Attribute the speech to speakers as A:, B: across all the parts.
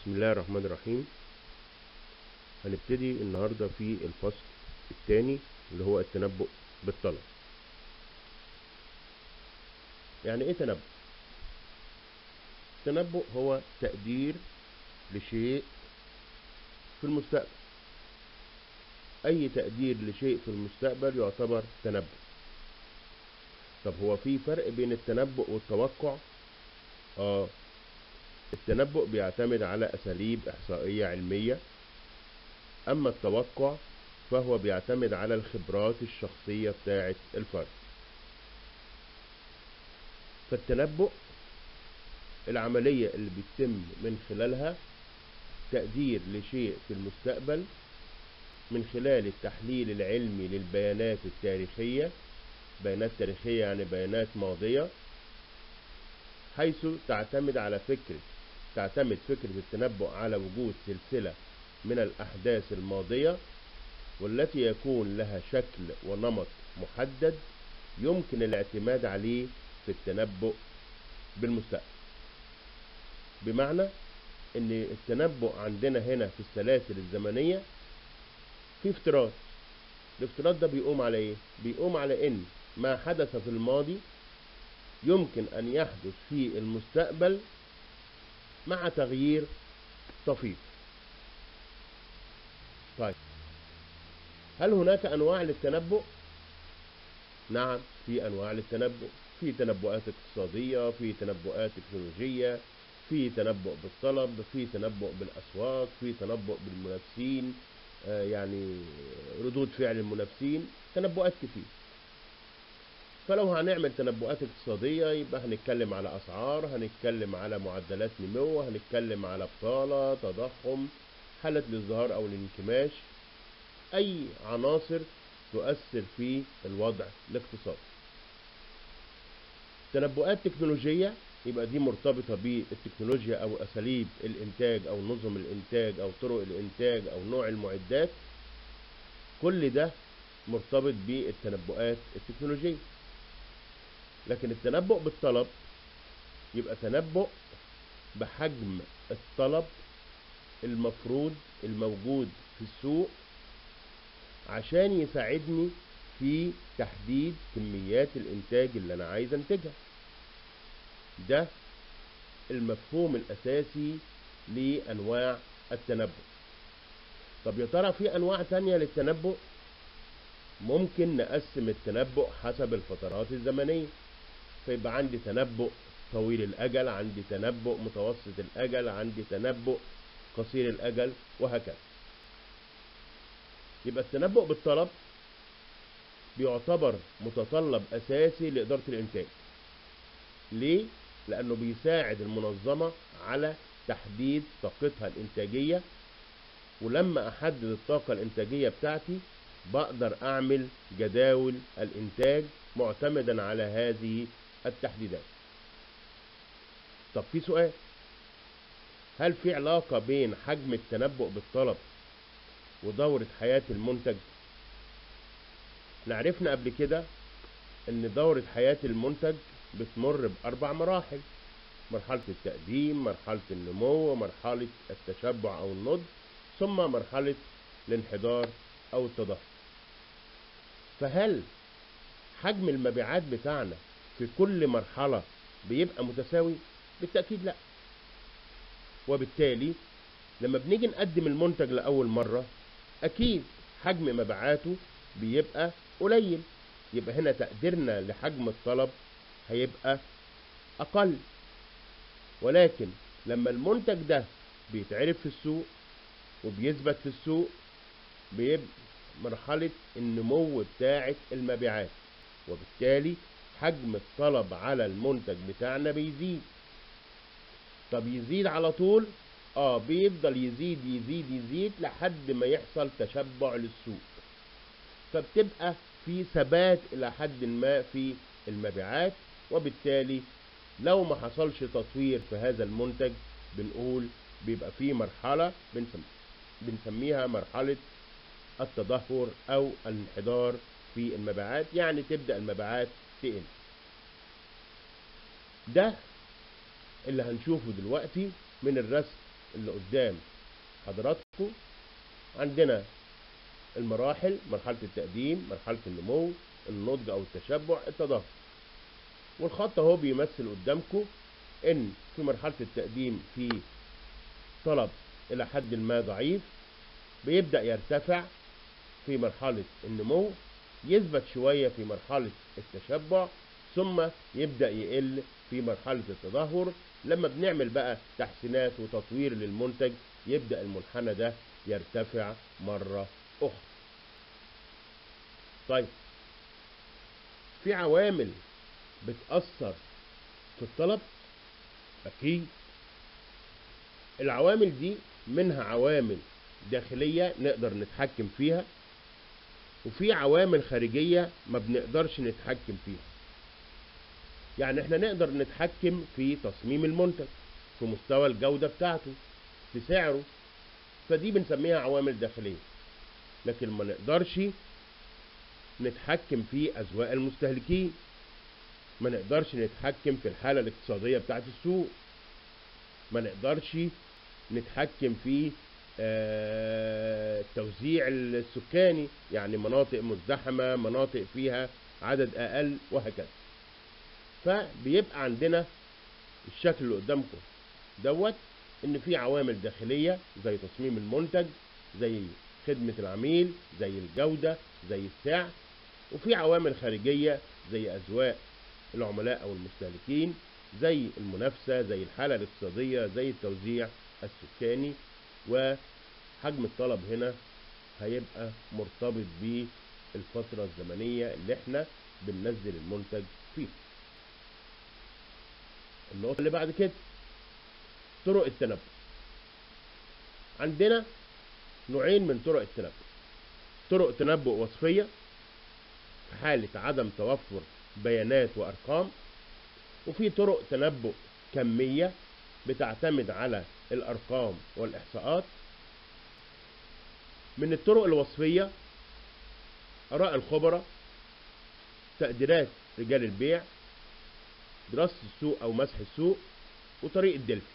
A: بسم الله الرحمن الرحيم هنبتدي النهاردة في الفصل الثاني اللي هو التنبؤ بالطلب يعني ايه تنبؤ التنبؤ هو تقدير لشيء في المستقبل اي تقدير لشيء في المستقبل يعتبر تنبؤ طب هو في فرق بين التنبؤ والتوقع اه التنبؤ بيعتمد على أساليب إحصائية علمية أما التوقع فهو بيعتمد على الخبرات الشخصية بتاعة الفرد فالتنبؤ العملية اللي بيتم من خلالها تقدير لشيء في المستقبل من خلال التحليل العلمي للبيانات التاريخية بيانات تاريخية يعني بيانات ماضية حيث تعتمد على فكرة تعتمد فكرة التنبؤ على وجود سلسلة من الأحداث الماضية والتي يكون لها شكل ونمط محدد يمكن الاعتماد عليه في التنبؤ بالمستقبل بمعنى ان التنبؤ عندنا هنا في السلاسل الزمنية في افتراض الافتراض ده بيقوم على ايه بيقوم على ان ما حدث في الماضي يمكن ان يحدث في المستقبل مع تغيير طفيف طيب هل هناك انواع للتنبؤ نعم في انواع للتنبؤ في تنبؤات اقتصادية في تنبؤات تكنولوجية في تنبؤ بالطلب في تنبؤ بالاسواق في تنبؤ بالمنافسين آه يعني ردود فعل المنافسين تنبؤات كتير فلو هنعمل تنبؤات اقتصادية يبقى هنتكلم على أسعار هنتكلم على معدلات نمو هنتكلم على بطالة تضخم حالة الازدهار أو الانكماش أي عناصر تؤثر في الوضع الاقتصادي تنبؤات تكنولوجية يبقى دي مرتبطة بالتكنولوجيا أو أساليب الإنتاج أو نظم الإنتاج أو طرق الإنتاج أو نوع المعدات كل ده مرتبط بالتنبؤات التكنولوجية لكن التنبؤ بالطلب يبقى تنبؤ بحجم الطلب المفروض الموجود في السوق عشان يساعدني في تحديد كميات الانتاج اللي انا عايز انتجها ده المفهوم الاساسي لانواع التنبؤ طب يا ترى في انواع تانية للتنبؤ ممكن نقسم التنبؤ حسب الفترات الزمنية فيبقى عندي تنبؤ طويل الأجل عندي تنبؤ متوسط الأجل عندي تنبؤ قصير الأجل وهكذا يبقى التنبؤ بالطلب بيعتبر متطلب أساسي لإدارة الإنتاج ليه؟ لأنه بيساعد المنظمة على تحديد طاقتها الإنتاجية ولما أحدد الطاقة الإنتاجية بتاعتي بقدر أعمل جداول الإنتاج معتمدا على هذه التحديدات طب في سؤال هل في علاقة بين حجم التنبؤ بالطلب ودورة حياة المنتج عرفنا قبل كده ان دورة حياة المنتج بتمر بأربع مراحل مرحلة التقديم مرحلة النمو مرحلة التشبع أو النضج ثم مرحلة الانحدار أو التدهور فهل حجم المبيعات بتاعنا في كل مرحلة بيبقى متساوي بالتأكيد لا وبالتالي لما بنيجي نقدم المنتج لأول مرة أكيد حجم مبيعاته بيبقى قليل يبقى هنا تقديرنا لحجم الطلب هيبقى أقل ولكن لما المنتج ده بيتعرف في السوق وبيثبت في السوق بيبقى مرحلة النمو بتاعة المبيعات وبالتالي حجم الطلب على المنتج بتاعنا بيزيد طب يزيد على طول اه بيفضل يزيد يزيد يزيد لحد ما يحصل تشبع للسوق فبتبقى في ثبات الى حد ما في المبيعات وبالتالي لو ما حصلش تطوير في هذا المنتج بنقول بيبقى في مرحلة بنسم بنسميها مرحلة التدهور او الانحدار في المبيعات يعني تبدأ المبيعات تقل ده اللي هنشوفه دلوقتي من الرسم اللي قدام حضراتكم عندنا المراحل مرحلة التقديم مرحلة النمو النضج أو التشبع التدهور والخط اهو بيمثل قدامكم ان في مرحلة التقديم في طلب الى حد ما ضعيف بيبدأ يرتفع في مرحلة النمو يثبت شوية في مرحلة التشبع ثم يبدأ يقل في مرحلة التدهور لما بنعمل بقى تحسينات وتطوير للمنتج يبدأ المنحنى ده يرتفع مرة أخرى طيب في عوامل بتأثر في الطلب أكيد العوامل دي منها عوامل داخلية نقدر نتحكم فيها وفي عوامل خارجية ما بنقدرش نتحكم فيها يعني احنا نقدر نتحكم في تصميم المنتج في مستوى الجودة بتاعته في سعره فدي بنسميها عوامل داخلية لكن ما نقدرش نتحكم في أذواق المستهلكين ما نقدرش نتحكم في الحالة الاقتصادية بتاعت السوق ما نقدرش نتحكم في التوزيع السكاني يعني مناطق مزدحمة مناطق فيها عدد أقل وهكذا فبيبقى عندنا الشكل اللي قدامكم دوت ان في عوامل داخلية زي تصميم المنتج زي خدمة العميل زي الجودة زي السعر وفي عوامل خارجية زي أذواق العملاء أو المستهلكين زي المنافسة زي الحالة الاقتصادية زي التوزيع السكاني وحجم الطلب هنا هيبقى مرتبط بالفترة الزمنية اللي احنا بننزل المنتج فيها النقطة اللي بعد كده طرق التنبؤ عندنا نوعين من طرق التنبؤ طرق تنبؤ وصفية في حالة عدم توفر بيانات وأرقام وفي طرق تنبؤ كمية بتعتمد على الأرقام والإحصاءات من الطرق الوصفية آراء الخبراء تقديرات رجال البيع دراسة السوق أو مسح السوق وطريقة دلفي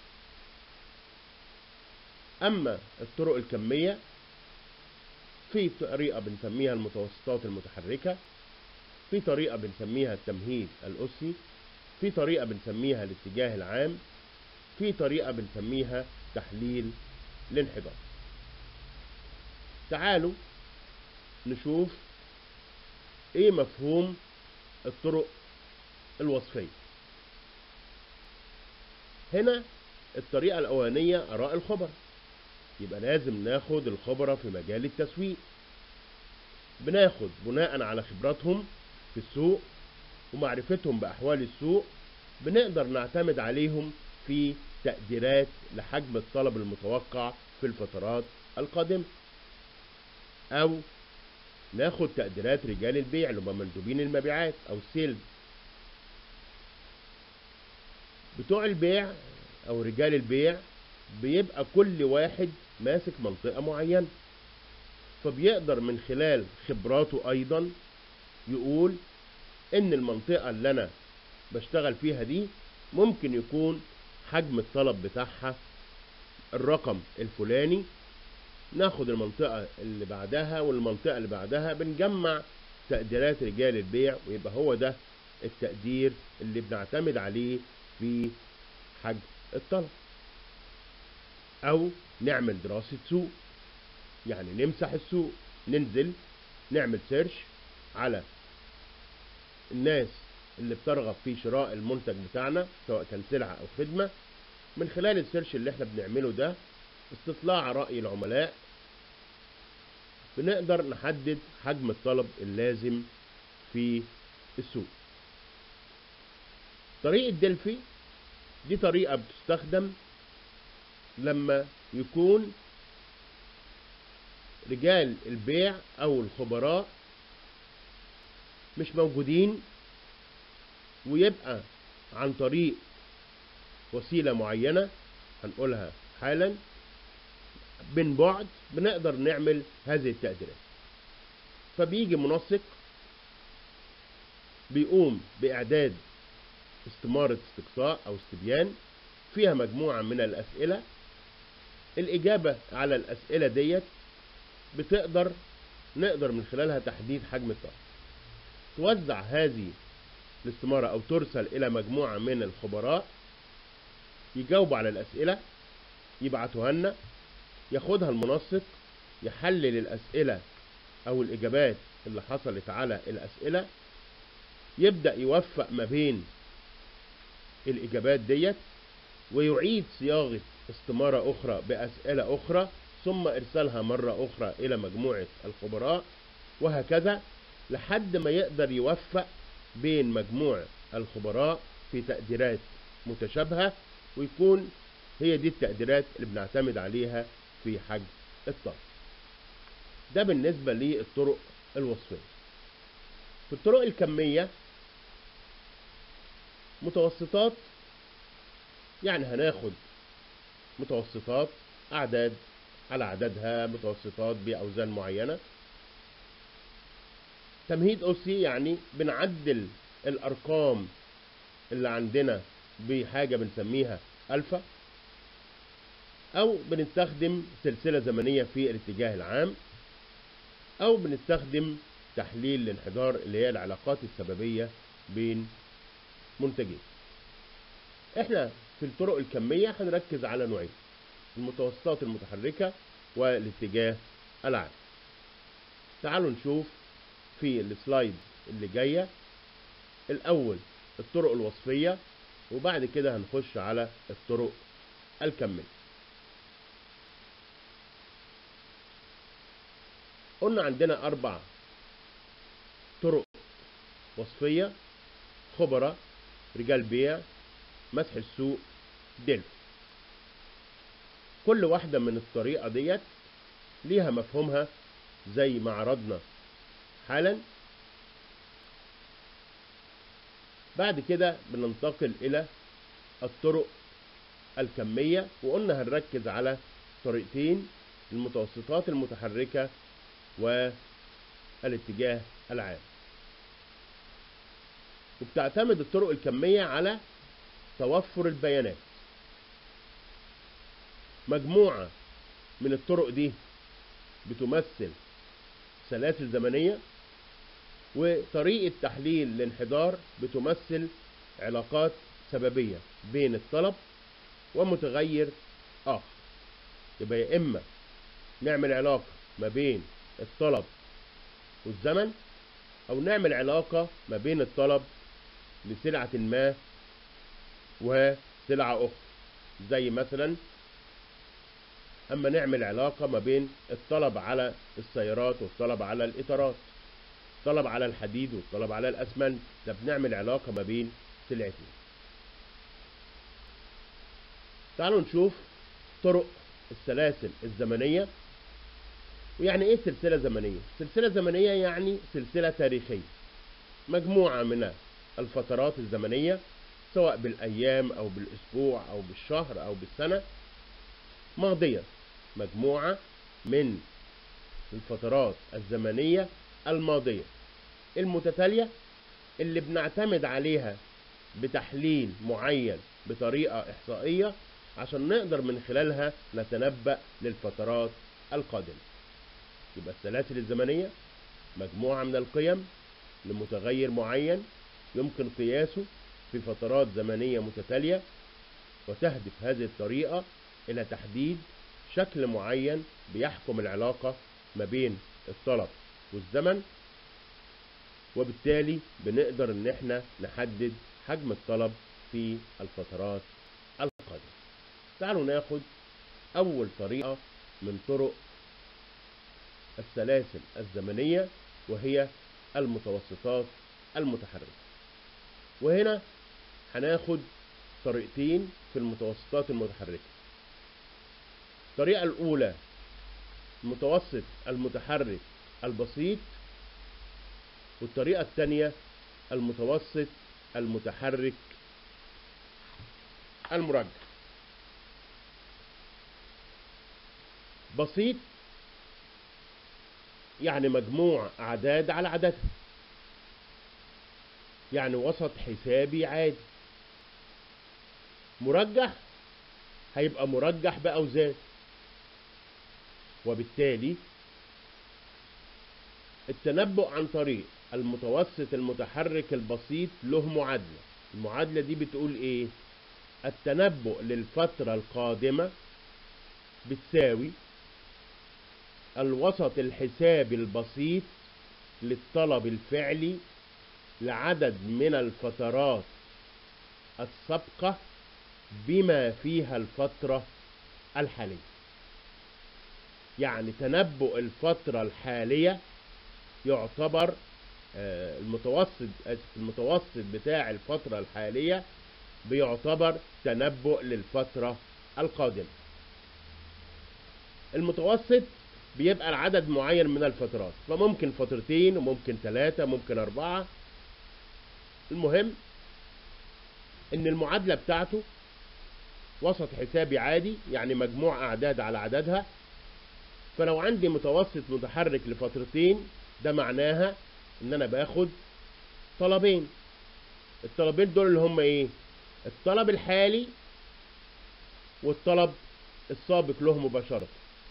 A: أما الطرق الكمية في طريقة بنسميها المتوسطات المتحركة في طريقة بنسميها التمهيد الأسي في طريقة بنسميها الاتجاه العام في طريقة بنسميها تحليل الانحدار تعالوا نشوف ايه مفهوم الطرق الوصفية هنا الطريقة الأولانية آراء الخبراء يبقى لازم ناخد الخبراء في مجال التسويق بناخد بناء على خبراتهم في السوق ومعرفتهم بأحوال السوق بنقدر نعتمد عليهم في تقديرات لحجم الطلب المتوقع في الفترات القادمة أو ناخد تقديرات رجال البيع اللي هم مندوبين المبيعات أو السيلز بتوع البيع أو رجال البيع بيبقى كل واحد ماسك منطقة معينة فبيقدر من خلال خبراته أيضا يقول إن المنطقة اللي أنا بشتغل فيها دي ممكن يكون حجم الطلب بتاعها الرقم الفلاني ناخد المنطقة اللي بعدها والمنطقة اللي بعدها بنجمع تقديرات رجال البيع ويبقى هو ده التقدير اللي بنعتمد عليه في حجم الطلب او نعمل دراسة سوق يعني نمسح السوق ننزل نعمل سيرش على الناس اللي بترغب في شراء المنتج بتاعنا سواء كان سلعة او خدمة من خلال السيرش اللي احنا بنعمله ده استطلاع رأي العملاء بنقدر نحدد حجم الطلب اللازم في السوق طريقة دلفي دي طريقة بتستخدم لما يكون رجال البيع او الخبراء مش موجودين ويبقى عن طريق وسيلة معينة هنقولها حالا من بعد بنقدر نعمل هذه التقديرات فبيجي منسق بيقوم بإعداد استمارة استقصاء أو استبيان فيها مجموعة من الأسئلة الإجابة على الأسئلة ديت بتقدر نقدر من خلالها تحديد حجم الطلب توزع هذه الاستمارة أو ترسل إلى مجموعة من الخبراء يجاوبوا على الأسئلة يبعتوها لنا ياخدها المنسق يحلل الأسئلة أو الإجابات اللي حصلت على الأسئلة يبدأ يوفق ما بين الإجابات ديت ويعيد صياغة استمارة أخرى بأسئلة أخرى ثم إرسالها مرة أخرى إلى مجموعة الخبراء وهكذا لحد ما يقدر يوفق بين مجموع الخبراء في تقديرات متشابهة ويكون هي دي التقديرات اللي بنعتمد عليها في حجم الطلب ده بالنسبة للطرق الوصفية في الطرق الكمية متوسطات يعني هناخد متوسطات أعداد على عددها متوسطات بأوزان معينة تمهيد أسي يعني بنعدل الأرقام اللي عندنا بحاجة بنسميها ألفا أو بنستخدم سلسلة زمنية في الاتجاه العام أو بنستخدم تحليل الانحدار اللي هي العلاقات السببية بين منتجين احنا في الطرق الكمية هنركز على نوعين المتوسطات المتحركة والاتجاه العام تعالوا نشوف في السلايد اللي جاية الأول الطرق الوصفية وبعد كده هنخش على الطرق الكمية قلنا عندنا أربع طرق وصفية خبراء رجال بيع مسح السوق دلف كل واحدة من الطريقة ديت ليها مفهومها زي ما عرضنا حالا بعد كده بننتقل إلى الطرق الكمية وقلنا هنركز على طريقتين المتوسطات المتحركة والاتجاه العام وبتعتمد الطرق الكمية على توفر البيانات مجموعة من الطرق دي بتمثل سلاسل زمنية وطريقة تحليل الانحدار بتمثل علاقات سببية بين الطلب ومتغير آخر يبقى يا إما نعمل علاقة ما بين الطلب والزمن أو نعمل علاقة ما بين الطلب لسلعة ما وسلعة أخرى زي مثلا أما نعمل علاقة ما بين الطلب على السيارات والطلب على الإطارات الطلب على الحديد والطلب على الأسمنت ده بنعمل علاقة ما بين سلعتين تعالوا نشوف طرق السلاسل الزمنية ويعني ايه سلسلة زمنية سلسلة زمنية يعني سلسلة تاريخية مجموعة من الفترات الزمنية سواء بالأيام أو بالأسبوع أو بالشهر أو بالسنة ماضية مجموعة من الفترات الزمنية الماضية المتتالية اللي بنعتمد عليها بتحليل معين بطريقة إحصائية عشان نقدر من خلالها نتنبأ للفترات القادمة يبقى السلاسل الزمنية مجموعة من القيم لمتغير معين يمكن قياسه في فترات زمنية متتالية وتهدف هذه الطريقة إلى تحديد شكل معين بيحكم العلاقة ما بين الطلب والزمن وبالتالي بنقدر ان احنا نحدد حجم الطلب في الفترات القادمة تعالوا ناخد اول طريقة من طرق السلاسل الزمنية وهي المتوسطات المتحركة وهنا هناخد طريقتين في المتوسطات المتحركة الطريقة الأولى المتوسط المتحرك البسيط والطريقة الثانية المتوسط المتحرك المرجح بسيط يعني مجموع أعداد على عددها يعني وسط حسابي عادي مرجح هيبقى مرجح بأوزان وبالتالي التنبؤ عن طريق المتوسط المتحرك البسيط له معادلة المعادلة دي بتقول ايه التنبؤ للفترة القادمة بتساوي الوسط الحسابي البسيط للطلب الفعلي لعدد من الفترات السابقة بما فيها الفترة الحالية يعني تنبؤ الفترة الحالية يعتبر المتوسط المتوسط بتاع الفترة الحالية بيعتبر تنبؤ للفترة القادمة المتوسط بيبقى العدد معين من الفترات فممكن فترتين وممكن ثلاثة ممكن أربعة المهم إن المعادلة بتاعته وسط حسابي عادي يعني مجموع أعداد على عددها فلو عندي متوسط متحرك لفترتين ده معناها إن أنا باخد طلبين الطلبين دول اللي هم إيه؟ الطلب الحالي والطلب السابق له مباشرة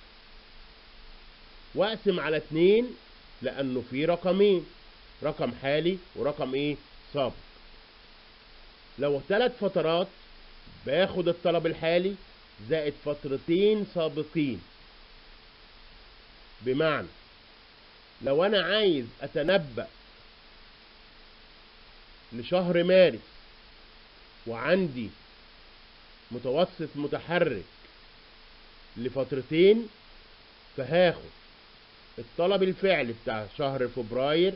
A: واقسم على اتنين لانه في رقمين رقم حالي ورقم ايه سابق لو ثلاث فترات باخد الطلب الحالي زائد فترتين سابقين بمعنى لو انا عايز اتنبأ لشهر مارس وعندي متوسط متحرك لفترتين فهاخد الطلب الفعلي بتاع شهر فبراير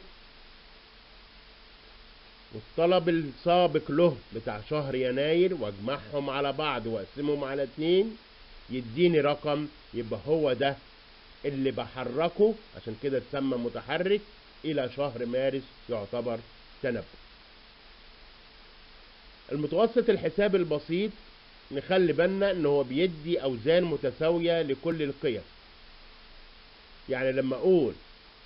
A: والطلب السابق له بتاع شهر يناير واجمعهم على بعض واقسمهم على اتنين يديني رقم يبقى هو ده اللي بحركه عشان كده اتسمى متحرك الى شهر مارس يعتبر تنبؤ المتوسط الحسابي البسيط نخلي بالنا ان هو بيدي اوزان متساوية لكل القيم يعني لما اقول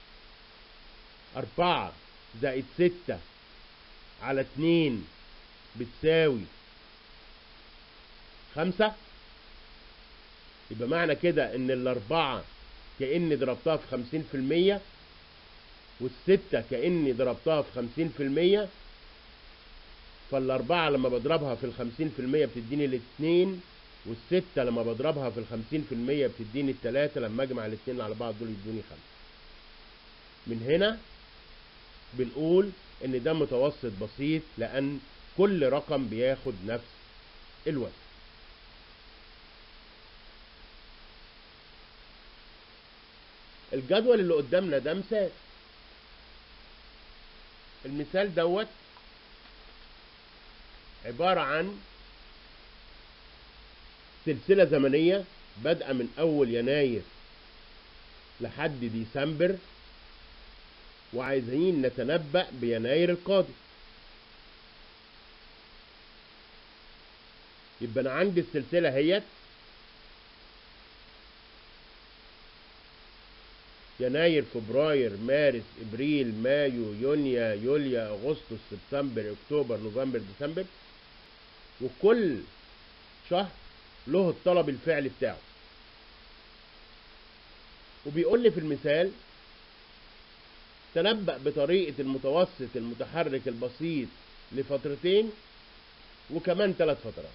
A: اربعة زائد ستة على اتنين بتساوي خمسة يبقى معنى كده ان الاربعة كأني ضربتها في خمسين في المية والستة كأني ضربتها في خمسين في المية فالاربعة لما بضربها في الخمسين في المية بتديني الاتنين والستة لما بضربها في الخمسين في المية بتديني التلاتة لما اجمع الاتنين على بعض دول يدوني خمسة من هنا بنقول ان ده متوسط بسيط لان كل رقم بياخد نفس الوزن الجدول اللي قدامنا ده مثال المثال دوت عبارة عن سلسلة زمنية بادئة من أول يناير لحد ديسمبر وعايزين نتنبأ بيناير القادم يبقى أنا عندي السلسلة هيت يناير فبراير مارس ابريل مايو يونيو يوليو اغسطس سبتمبر اكتوبر نوفمبر ديسمبر وكل شهر له الطلب الفعلي بتاعه وبيقول لي في المثال تنبأ بطريقة المتوسط المتحرك البسيط لفترتين وكمان ثلاث فترات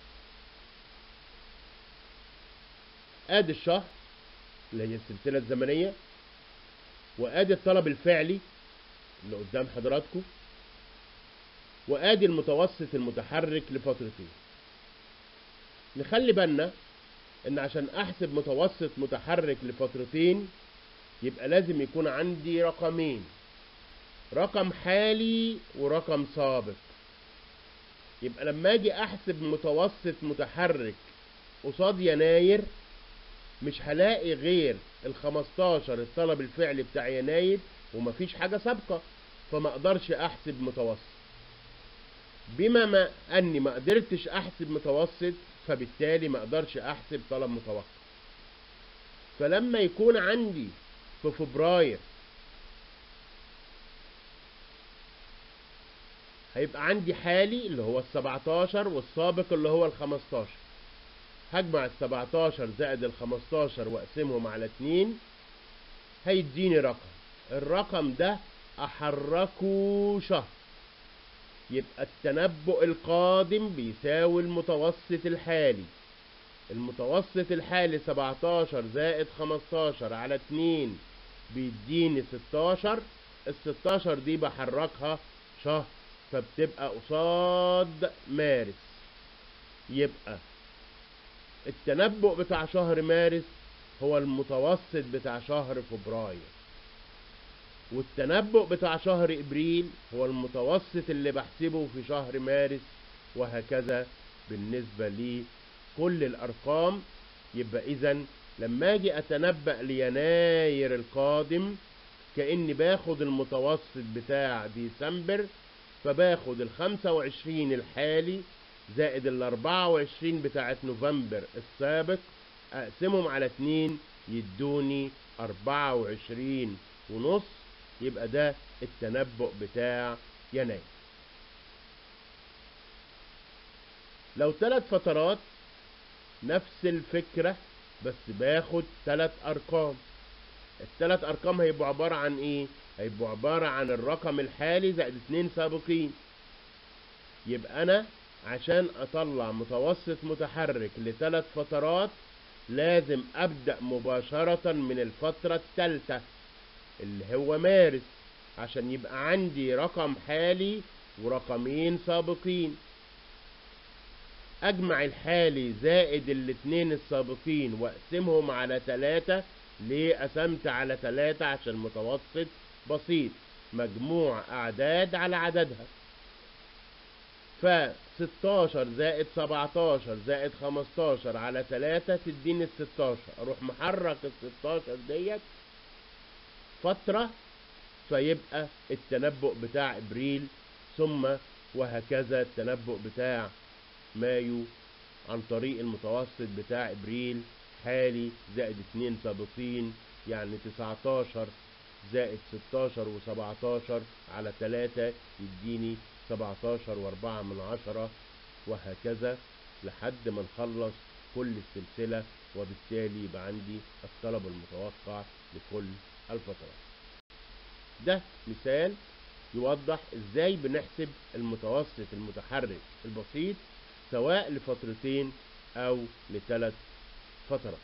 A: ادي الشهر اللي هي السلسلة الزمنية وادي الطلب الفعلي اللي قدام حضراتكم وادي المتوسط المتحرك لفترتين نخلي بالنا ان عشان احسب متوسط متحرك لفترتين يبقى لازم يكون عندي رقمين رقم حالي ورقم سابق يبقى لما اجي احسب متوسط متحرك قصاد يناير مش هلاقي غير ال 15 الطلب الفعلي بتاع يناير ومفيش حاجة سابقة فما اقدرش احسب متوسط بما ما اني ما قدرتش احسب متوسط فبالتالي ما اقدرش احسب طلب متوقع فلما يكون عندي في فبراير هيبقى عندي حالي اللي هو ال 17 والسابق اللي هو ال 15 هجمع السبعتاشر زائد الخمستاشر واقسمهم على اتنين هيديني رقم الرقم ده احركه شهر يبقى التنبؤ القادم بيساوي المتوسط الحالي المتوسط الحالي 17 زائد 15 على 2 بيديني 16 ال 16 دي بحركها شهر فبتبقى قصاد مارس يبقى التنبؤ بتاع شهر مارس هو المتوسط بتاع شهر فبراير والتنبؤ بتاع شهر ابريل هو المتوسط اللي بحسبه في شهر مارس وهكذا بالنسبة لكل الارقام يبقى اذا لما اجي اتنبأ ليناير القادم كأني باخد المتوسط بتاع ديسمبر فباخد الخمسة وعشرين الحالي زائد الاربعة وعشرين بتاعت نوفمبر السابق اقسمهم على اتنين يدوني اربعة وعشرين ونص يبقى ده التنبؤ بتاع يناير لو ثلاث فترات نفس الفكرة بس باخد ثلاث ارقام الثلاث ارقام هيبقوا عبارة عن ايه هيبقوا عبارة عن الرقم الحالي زائد اتنين سابقين يبقى انا عشان اطلع متوسط متحرك لثلاث فترات لازم ابدأ مباشرة من الفترة الثالثة اللي هو مارس عشان يبقى عندي رقم حالي ورقمين سابقين اجمع الحالي زائد الاتنين السابقين واقسمهم على تلاتة ليه قسمت على تلاتة عشان متوسط بسيط مجموع اعداد على عددها ف 16 زائد 17 زائد 15 على 3 تديني ال 16 اروح محرك ال 16 ديت فترة فيبقى التنبؤ بتاع ابريل ثم وهكذا التنبؤ بتاع مايو عن طريق المتوسط بتاع ابريل حالي زائد اتنين سابقين يعني 19 زائد 16 و17 على 3 يديني 17 واربعة من عشرة وهكذا لحد ما نخلص كل السلسلة وبالتالي يبقى عندي الطلب المتوقع لكل الفترات ده مثال يوضح ازاي بنحسب المتوسط المتحرك البسيط سواء لفترتين او لثلاث فترات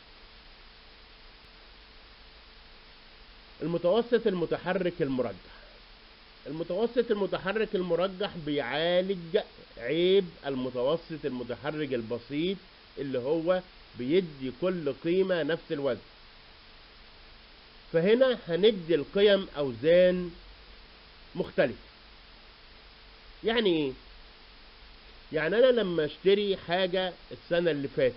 A: المتوسط المتحرك المرجح المتوسط المتحرك المرجح بيعالج عيب المتوسط المتحرك البسيط اللي هو بيدي كل قيمة نفس الوزن فهنا هندي القيم أوزان مختلفة يعني ايه يعني انا لما اشتري حاجة السنة اللي فاتت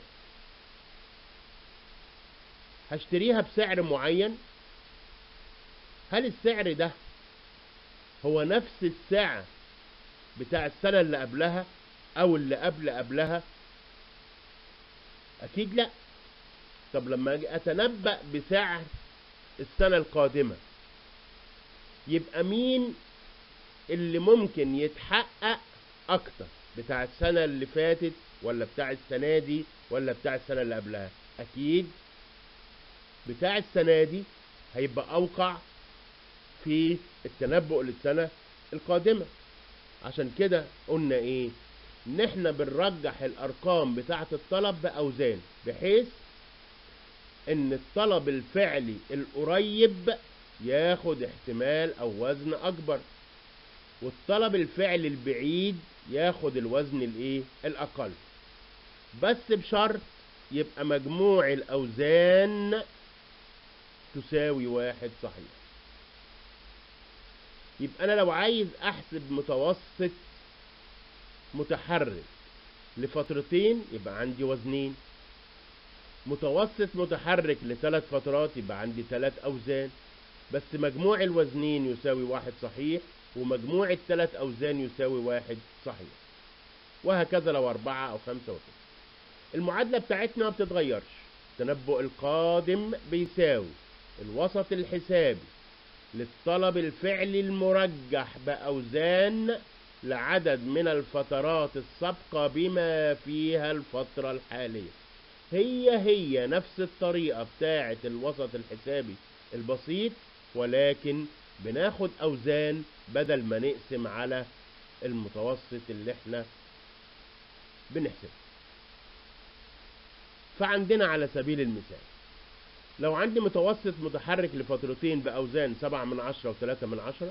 A: هشتريها بسعر معين هل السعر ده هو نفس السعر بتاع السنة اللي قبلها او اللي قبل قبلها اكيد لا طب لما اجي اتنبأ بسعر السنة القادمة يبقى مين اللي ممكن يتحقق اكتر بتاع السنة اللي فاتت ولا بتاع السنة دي ولا بتاع السنة اللي قبلها اكيد بتاع السنة دي هيبقى اوقع في التنبؤ للسنة القادمة عشان كده قلنا ايه ان احنا بنرجح الارقام بتاعة الطلب باوزان بحيث ان الطلب الفعلي القريب ياخد احتمال او وزن اكبر والطلب الفعلي البعيد ياخد الوزن الايه الاقل بس بشرط يبقى مجموع الاوزان تساوي واحد صحيح يبقى انا لو عايز احسب متوسط متحرك لفترتين يبقى عندي وزنين متوسط متحرك لثلاث فترات يبقى عندي ثلاث اوزان بس مجموع الوزنين يساوي واحد صحيح ومجموع الثلاث اوزان يساوي واحد صحيح وهكذا لو اربعة او خمسة وكده المعادلة بتاعتنا ما بتتغيرش التنبؤ القادم بيساوي الوسط الحسابي للطلب الفعلي المرجح بأوزان لعدد من الفترات السابقة بما فيها الفترة الحالية هي هي نفس الطريقة بتاعة الوسط الحسابي البسيط ولكن بناخد أوزان بدل ما نقسم على المتوسط اللي احنا بنحسبه فعندنا على سبيل المثال لو عندي متوسط متحرك لفترتين بأوزان سبعة من عشرة وثلاثة من عشرة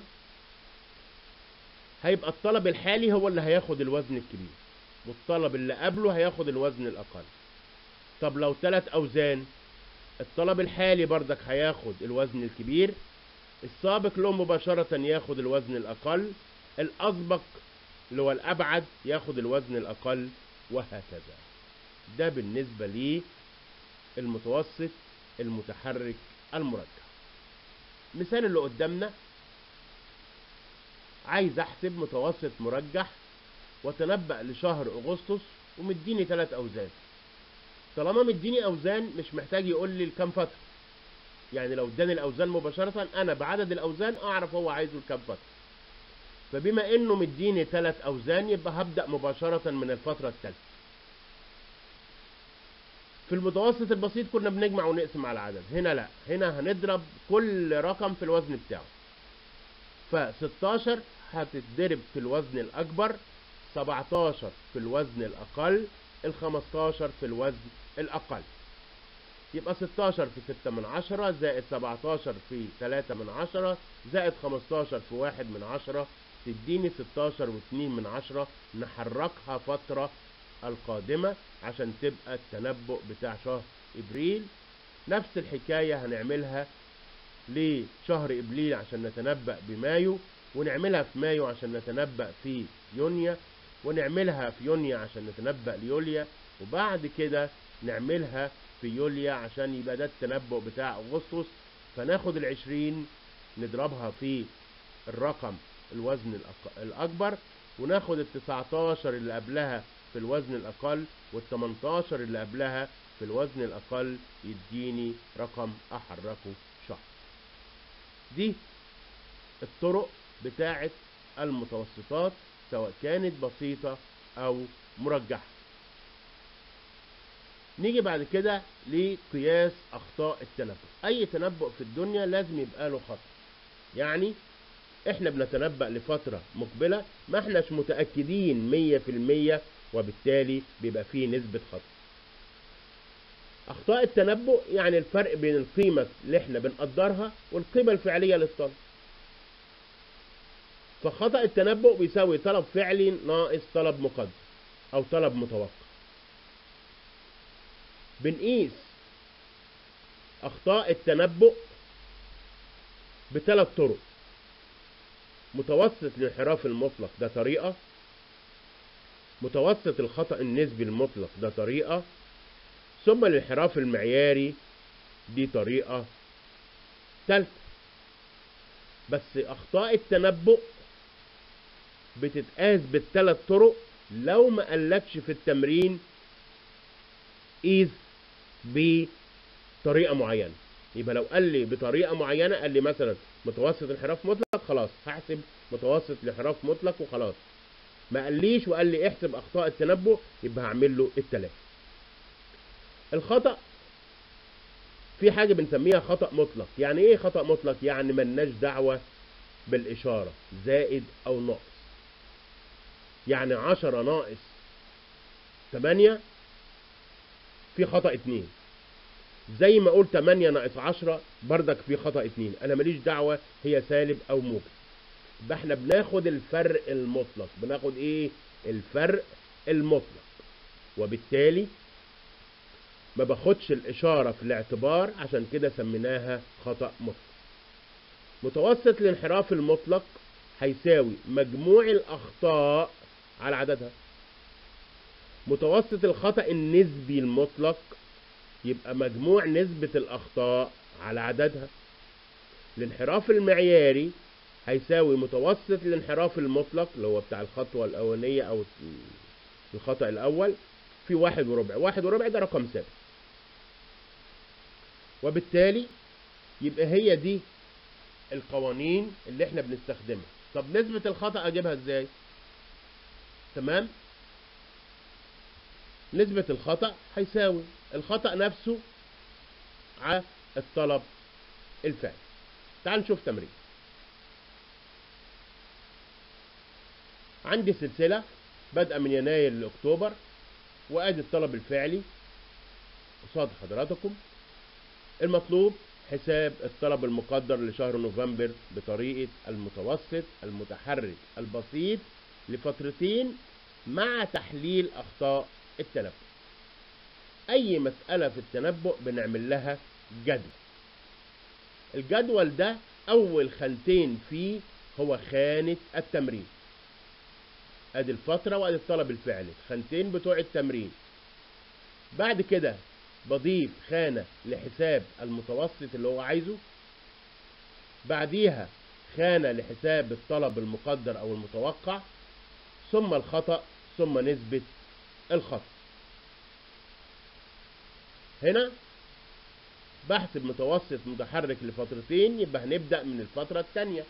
A: هيبقى الطلب الحالي هو اللي هياخد الوزن الكبير والطلب اللي قبله هياخد الوزن الأقل طب لو ثلاث أوزان الطلب الحالي بردك هياخد الوزن الكبير السابق له مباشرة ياخد الوزن الأقل الأسبق اللي هو الأبعد ياخد الوزن الأقل وهكذا ده بالنسبة لي المتوسط المتحرك المرجح مثال اللي قدامنا عايز احسب متوسط مرجح وتنبأ لشهر اغسطس ومديني ثلاث اوزان طالما مديني اوزان مش محتاج يقول لي لكام فتره يعني لو اداني الاوزان مباشره انا بعدد الاوزان اعرف هو عايزه لكام فتره فبما انه مديني ثلاث اوزان يبقى هبدا مباشره من الفتره الثالثه في المتوسط البسيط كنا بنجمع ونقسم على العدد هنا لا هنا هنضرب كل رقم في الوزن بتاعه ف 16 هتتضرب في الوزن الأكبر 17 في الوزن الأقل ال 15 في الوزن الأقل يبقى 16 في 6 من 10 زائد 17 في 3 من 10 زائد 15 في 1 من 10 تديني 16 و2 من 10 نحركها فترة القادمة عشان تبقى التنبؤ بتاع شهر إبريل نفس الحكاية هنعملها لشهر إبريل عشان نتنبأ بمايو ونعملها في مايو عشان نتنبأ في يونيو ونعملها في يونيو عشان نتنبأ ليوليا وبعد كده نعملها في يوليا عشان يبقى ده التنبؤ بتاع أغسطس فناخد العشرين نضربها في الرقم الوزن الأق- الأكبر وناخد التسعتاشر اللي قبلها في الوزن الأقل والتمنتاشر اللي قبلها في الوزن الأقل يديني رقم أحركه شهر دي الطرق بتاعة المتوسطات سواء كانت بسيطة أو مرجحة نيجي بعد كده لقياس أخطاء التنبؤ أي تنبؤ في الدنيا لازم يبقى له خطأ يعني احنا بنتنبأ لفترة مقبلة ما احناش متأكدين مية في المية وبالتالي بيبقى فيه نسبة خطأ أخطاء التنبؤ يعني الفرق بين القيمة اللي احنا بنقدرها والقيمة الفعلية للطلب فخطأ التنبؤ بيساوي طلب فعلي ناقص طلب مقدر أو طلب متوقع بنقيس أخطاء التنبؤ بثلاث طرق متوسط الانحراف المطلق ده طريقة متوسط الخطأ النسبي المطلق ده طريقة ثم الانحراف المعياري دي طريقة ثالثة بس أخطاء التنبؤ بتتقاس بالثلاث طرق لو ما قالكش في التمرين قيس بطريقة معينة يبقى لو قال لي بطريقة معينة قال لي مثلا متوسط انحراف مطلق خلاص هحسب متوسط الانحراف مطلق وخلاص ما قاليش وقال لي احسب اخطاء التنبؤ يبقى هعمل له التلاتة الخطأ في حاجة بنسميها خطأ مطلق يعني ايه خطأ مطلق يعني ملناش دعوة بالإشارة زائد أو ناقص يعني عشرة ناقص تمانية في خطأ اتنين زي ما اقول 8 ناقص 10 بردك في خطأ اتنين انا ماليش دعوة هي سالب او موجب يبقى احنا بناخد الفرق المطلق بناخد ايه الفرق المطلق وبالتالي ما باخدش الاشارة في الاعتبار عشان كده سميناها خطأ مطلق متوسط الانحراف المطلق هيساوي مجموع الاخطاء على عددها متوسط الخطأ النسبي المطلق يبقى مجموع نسبة الأخطاء على عددها الانحراف المعياري هيساوي متوسط الانحراف المطلق اللي هو بتاع الخطوة الأولانية أو الخطأ الأول في واحد وربع واحد وربع ده رقم ثابت وبالتالي يبقى هي دي القوانين اللي احنا بنستخدمها طب نسبة الخطأ أجيبها ازاي تمام نسبة الخطأ هيساوي الخطأ نفسه على الطلب الفعلي تعال نشوف تمرين عندي سلسلة بادئة من يناير لأكتوبر وادي الطلب الفعلي قصاد حضراتكم المطلوب حساب الطلب المقدر لشهر نوفمبر بطريقة المتوسط المتحرك البسيط لفترتين مع تحليل أخطاء التنبؤ أي مسألة في التنبؤ بنعمل لها جدول الجدول ده أول خانتين فيه هو خانة التمرين ادي الفترة وادي الطلب الفعلي الخانتين بتوع التمرين بعد كده بضيف خانة لحساب المتوسط اللي هو عايزه بعديها خانة لحساب الطلب المقدر او المتوقع ثم الخطأ ثم نسبة الخطأ هنا بحسب متوسط متحرك لفترتين يبقى هنبدأ من الفترة الثانية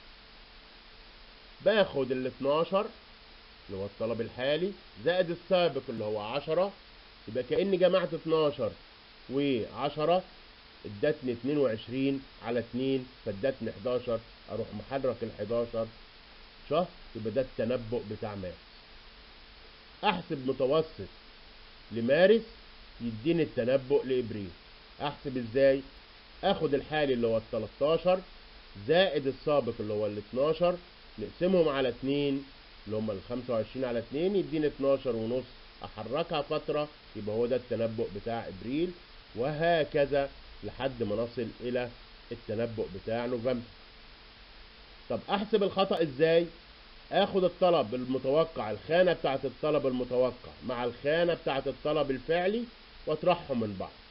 A: باخد ال 12 اللي هو الطلب الحالي زائد السابق اللي هو 10 يبقى كأني جمعت 12 و10 ادتني 22 على 2 فادتني 11 اروح محرك ال 11 شهر يبقى ده التنبؤ بتاع مارس احسب متوسط لمارس يديني التنبؤ لابريل احسب ازاي اخد الحالي اللي هو ال 13 زائد السابق اللي هو ال 12 نقسمهم على 2 اللي هم ال 25 على 2 يديني 12 ونص احركها فترة يبقى هو ده التنبؤ بتاع ابريل وهكذا لحد ما نصل الى التنبؤ بتاع نوفمبر طب احسب الخطأ ازاي اخد الطلب المتوقع الخانة بتاعت الطلب المتوقع مع الخانة بتاعت الطلب الفعلي واطرحهم من بعض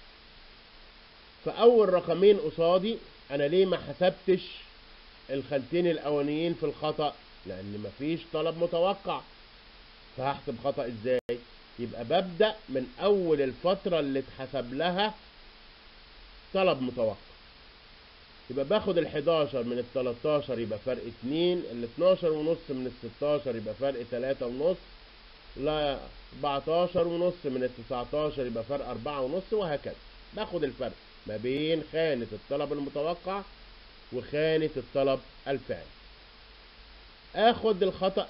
A: فاول رقمين قصادي انا ليه ما حسبتش الخانتين الاولانيين في الخطأ لان مفيش طلب متوقع فهحسب خطأ ازاي يبقى ببدأ من اول الفترة اللي اتحسب لها طلب متوقع يبقى باخد ال 11 من ال 13 يبقى فرق 2 ال 12 ونص من ال 16 يبقى فرق 3 ونص لا 14 ونص من ال 19 يبقى فرق 4 ونص وهكذا باخد الفرق ما بين خانة الطلب المتوقع وخانة الطلب الفعلي اخد الخطأ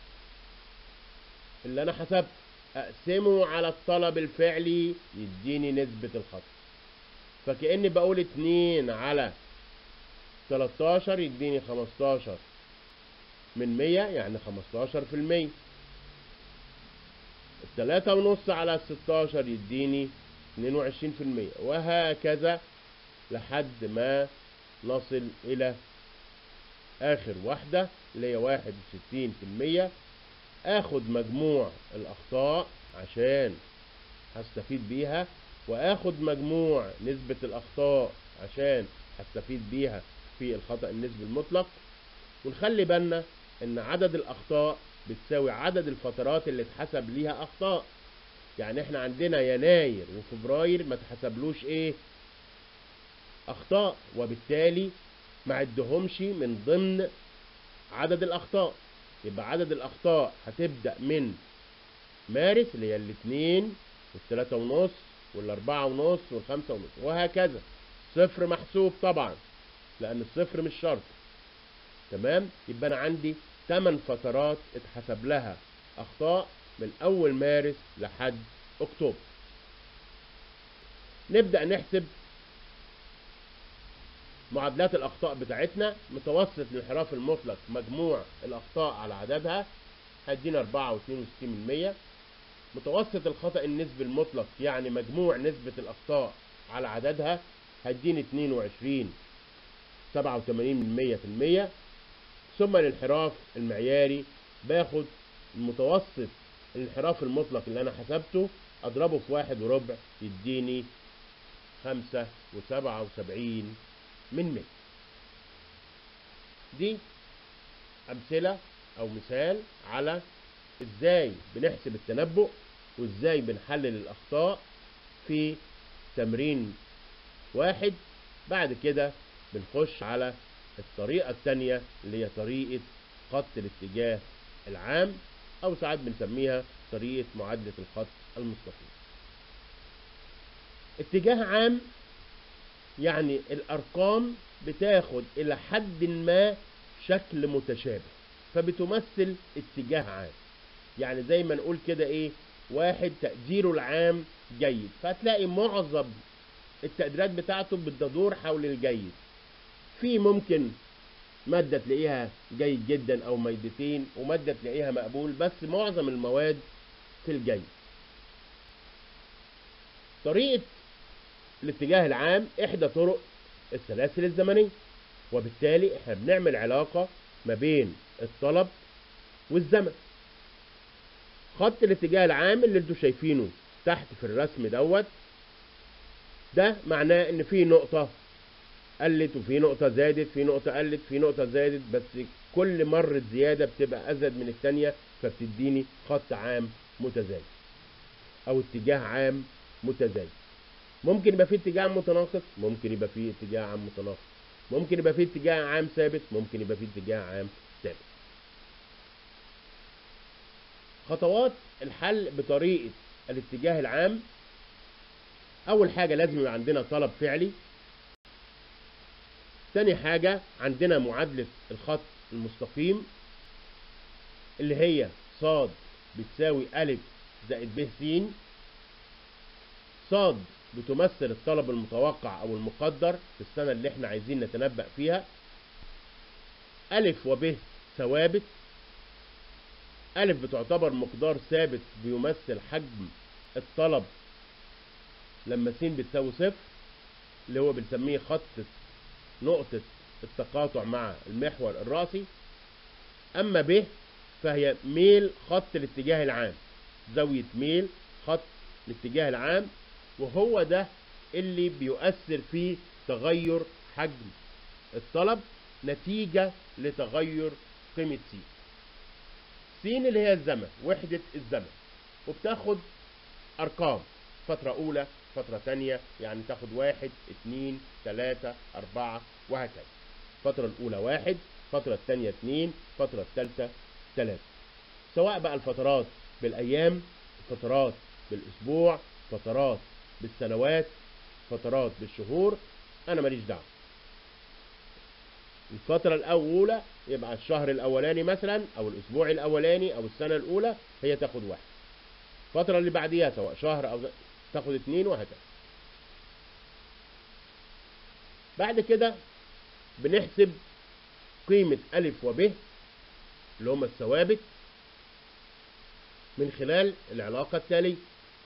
A: اللي انا حسبته اقسمه على الطلب الفعلي يديني نسبة الخطأ فكأني بقول 2 على 13 يديني 15 من 100 يعني 15 في المية التلاتة ونص على 16 يديني 22 في المية وهكذا لحد ما نصل إلى آخر واحدة اللي هي 61 في المية آخد مجموع الأخطاء عشان هستفيد بيها وآخد مجموع نسبة الأخطاء عشان هستفيد بيها في الخطأ النسبي المطلق ونخلي بالنا ان عدد الاخطاء بتساوي عدد الفترات اللي اتحسب ليها اخطاء يعني احنا عندنا يناير وفبراير ما تحسبلوش ايه اخطاء وبالتالي ما عدهمش من ضمن عدد الاخطاء يبقى عدد الاخطاء هتبدأ من مارس اللي هي الاثنين والثلاثة ونص والاربعة ونص والخمسة ونص وهكذا صفر محسوب طبعا لان الصفر مش شرط تمام يبقى انا عندي 8 فترات اتحسب لها اخطاء من اول مارس لحد اكتوبر نبدأ نحسب معادلات الاخطاء بتاعتنا متوسط الانحراف المطلق مجموع الاخطاء على عددها هيدينا 4 و62 من 100 متوسط الخطأ النسبي المطلق يعني مجموع نسبة الاخطاء على عددها هيديني 22 87 من 100 في المية ثم الانحراف المعياري باخد المتوسط الانحراف المطلق اللي انا حسبته اضربه في واحد وربع يديني خمسة وسبعة وسبعين من مية دي امثلة او مثال على ازاي بنحسب التنبؤ وازاي بنحلل الاخطاء في تمرين واحد بعد كده بنخش على الطريقة التانية اللي هي طريقة خط الاتجاه العام أو ساعات بنسميها طريقة معادلة الخط المستقيم اتجاه عام يعني الأرقام بتاخد إلى حد ما شكل متشابه فبتمثل اتجاه عام يعني زي ما نقول كده ايه واحد تقديره العام جيد فهتلاقي معظم التقديرات بتاعته بتدور حول الجيد في ممكن مادة تلاقيها جيد جدا او مادتين ومادة تلاقيها مقبول بس معظم المواد في الجيد طريقة الاتجاه العام احدى طرق السلاسل الزمنية وبالتالي احنا بنعمل علاقة ما بين الطلب والزمن خط الاتجاه العام اللي انتوا شايفينه تحت في الرسم دوت ده معناه ان في نقطة قلت وفي نقطة زادت في نقطة قلت في نقطة زادت بس كل مرة زيادة بتبقى أزيد من الثانية فبتديني خط عام متزايد أو اتجاه عام متزايد ممكن يبقى فيه اتجاه عام متناقص ممكن يبقى فيه اتجاه عام متناقص ممكن يبقى فيه اتجاه عام ثابت ممكن يبقى فيه اتجاه عام ثابت خطوات الحل بطريقة الاتجاه العام أول حاجة لازم يبقى عندنا طلب فعلي تاني حاجة عندنا معادلة الخط المستقيم اللي هي صاد بتساوي ألف زائد ب س صاد بتمثل الطلب المتوقع أو المقدر في السنة اللي احنا عايزين نتنبأ فيها ألف وب ثوابت ألف بتعتبر مقدار ثابت بيمثل حجم الطلب لما س بتساوي صفر اللي هو بنسميه خط نقطة التقاطع مع المحور الرأسي أما ب فهي ميل خط الاتجاه العام زاوية ميل خط الاتجاه العام وهو ده اللي بيؤثر في تغير حجم الطلب نتيجة لتغير قيمة س س اللي هي الزمن وحدة الزمن وبتاخد أرقام فترة أولى فترة تانية يعني تاخد واحد اتنين تلاتة أربعة وهكذا الفترة الأولى واحد الفترة التانية اتنين الفترة التالتة تلاتة سواء بقى الفترات بالأيام فترات بالأسبوع فترات بالسنوات فترات بالشهور أنا ماليش دعوة الفترة الأولى يبقى الشهر الأولاني مثلا أو الأسبوع الأولاني أو السنة الأولى هي تاخد واحد الفترة اللي بعديها سواء شهر أو تاخد اتنين وهكذا بعد كده بنحسب قيمة ألف وب اللي هما الثوابت من خلال العلاقة التالية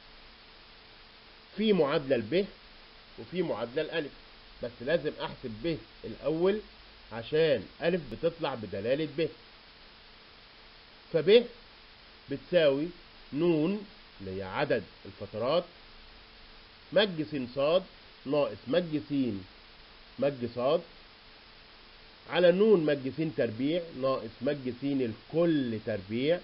A: في معادلة الب وفي معادلة الألف بس لازم أحسب ب الأول عشان ألف بتطلع بدلالة ب فب بتساوي نون اللي هي عدد الفترات مج س صاد ناقص مج س مج صاد على نون مج س تربيع ناقص مج س الكل تربيع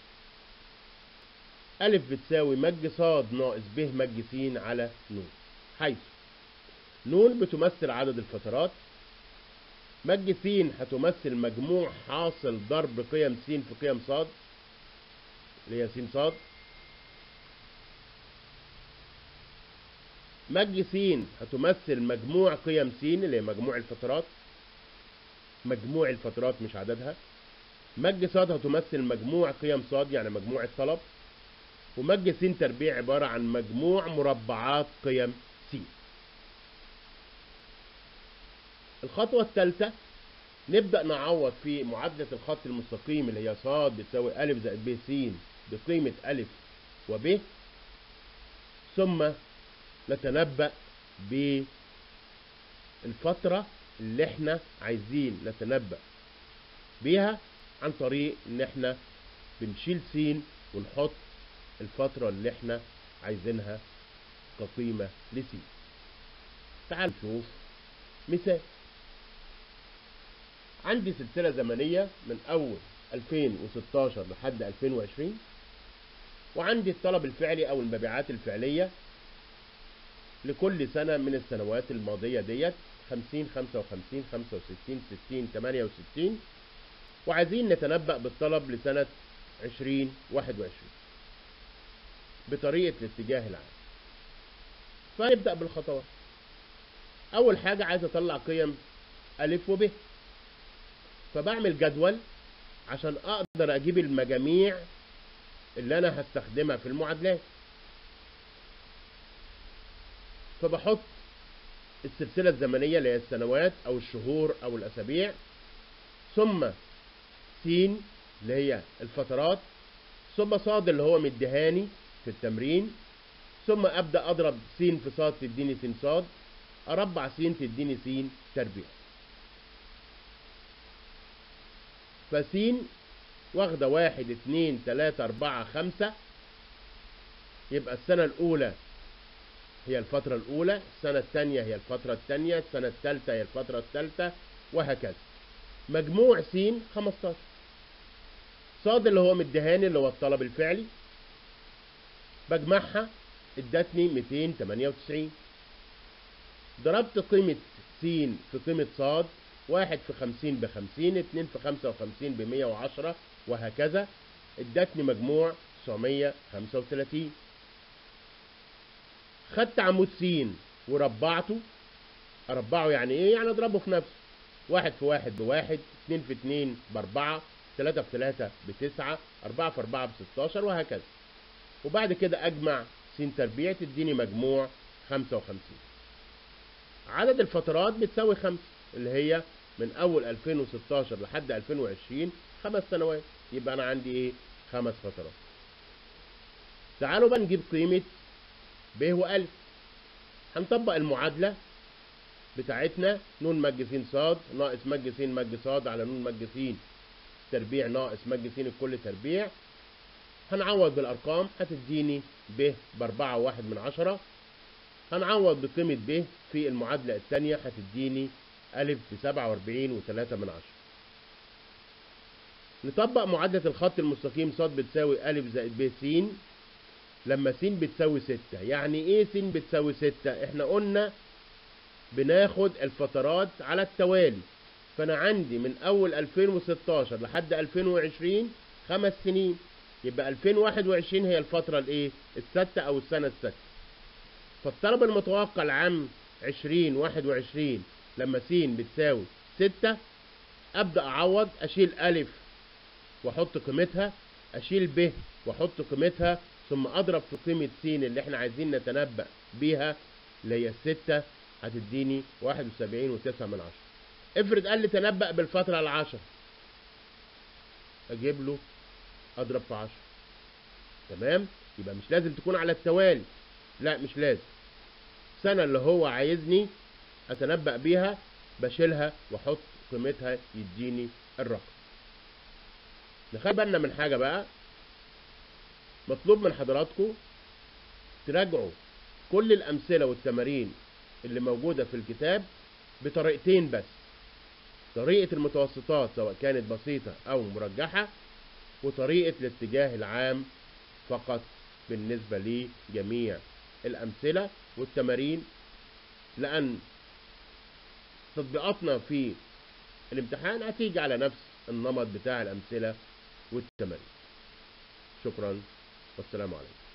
A: ألف بتساوي مج صاد ناقص ب مج س على نون حيث نون بتمثل عدد الفترات مج س هتمثل مجموع حاصل ضرب قيم س في قيم صاد اللي هي س صاد مج س هتمثل مجموع قيم س اللي هي مجموع الفترات مجموع الفترات مش عددها مج ص هتمثل مجموع قيم ص يعني مجموع الطلب ومج س تربيع عبارة عن مجموع مربعات قيم س الخطوة الثالثة نبدأ نعوض في معادلة الخط المستقيم اللي هي ص بتساوي أ زائد ب س بقيمة أ وب ثم نتنبأ بالفترة اللي احنا عايزين نتنبأ بيها عن طريق ان احنا بنشيل س ونحط الفترة اللي احنا عايزينها كقيمة لس تعال نشوف مثال عندي سلسلة زمنية من أول 2016 لحد 2020 وعندي الطلب الفعلي أو المبيعات الفعلية لكل سنة من السنوات الماضية ديت 50 55 65 60 68 وعايزين نتنبأ بالطلب لسنة 2021 بطريقة الاتجاه العام فنبدأ بالخطوات أول حاجة عايز أطلع قيم ألف وب فبعمل جدول عشان أقدر أجيب المجاميع اللي أنا هستخدمها في المعادلات فبحط السلسلة الزمنية اللي هي السنوات أو الشهور أو الأسابيع ثم س اللي هي الفترات ثم صاد اللي هو مديهاني في التمرين ثم أبدأ أضرب س في صاد تديني س صاد أربع س تديني س تربيع فس واخدة واحد اتنين تلاتة أربعة خمسة يبقى السنة الأولى هي الفترة الأولى السنة الثانية هي الفترة الثانية السنة الثالثة هي الفترة الثالثة وهكذا مجموع س 15 صاد اللي هو مديهاني اللي هو الطلب الفعلي بجمعها ادتني 298 ضربت قيمة س في قيمة صاد واحد في خمسين بخمسين اتنين في خمسة وخمسين بمية وعشرة وهكذا ادتني مجموع تسعمية خمسة وتلاتين خدت عمود س وربعته اربعه يعني ايه يعني اضربه في نفسه واحد في واحد بواحد اتنين في اتنين باربعة تلاتة في تلاتة بتسعة اربعة في اربعة بستاشر وهكذا وبعد كده اجمع س تربيع تديني مجموع خمسة وخمسين عدد الفترات بتساوي خمسة اللي هي من اول 2016 لحد 2020 خمس سنوات يبقى انا عندي ايه خمس فترات تعالوا بقى نجيب قيمة ب وألف هنطبق المعادلة بتاعتنا ن مج س ص ناقص مج س مج ص على ن مج س تربيع ناقص مج س الكل تربيع هنعوض بالأرقام هتديني ب بأربعة وواحد من عشرة هنعوض بقيمة ب في المعادلة الثانية هتديني ألف بسبعة وأربعين وتلاتة من عشرة نطبق معادلة الخط المستقيم ص بتساوي ألف زائد ب س لما س بتساوي ستة يعني ايه س بتساوي ستة احنا قلنا بناخد الفترات على التوالي فانا عندي من اول 2016 لحد 2020 خمس سنين يبقى 2021 هي الفترة الايه الستة او السنة الستة فالطلب المتوقع العام 2021 لما س بتساوي ستة ابدأ اعوض اشيل الف واحط قيمتها اشيل ب واحط قيمتها ثم اضرب في قيمة س اللي احنا عايزين نتنبأ بيها اللي هي الستة هتديني واحد وسبعين وتسعة من عشرة افرض قال لي تنبأ بالفترة العشرة اجيب له اضرب في عشرة تمام يبقى مش لازم تكون على التوالي لا مش لازم السنة اللي هو عايزني اتنبأ بيها بشيلها واحط قيمتها يديني الرقم نخلي بالنا من حاجة بقى مطلوب من حضراتكم تراجعوا كل الأمثلة والتمارين اللي موجودة في الكتاب بطريقتين بس طريقة المتوسطات سواء كانت بسيطة أو مرجحة وطريقة الاتجاه العام فقط بالنسبة لجميع الأمثلة والتمارين لأن تطبيقاتنا في الامتحان هتيجي على نفس النمط بتاع الأمثلة والتمارين شكرا والسلام عليكم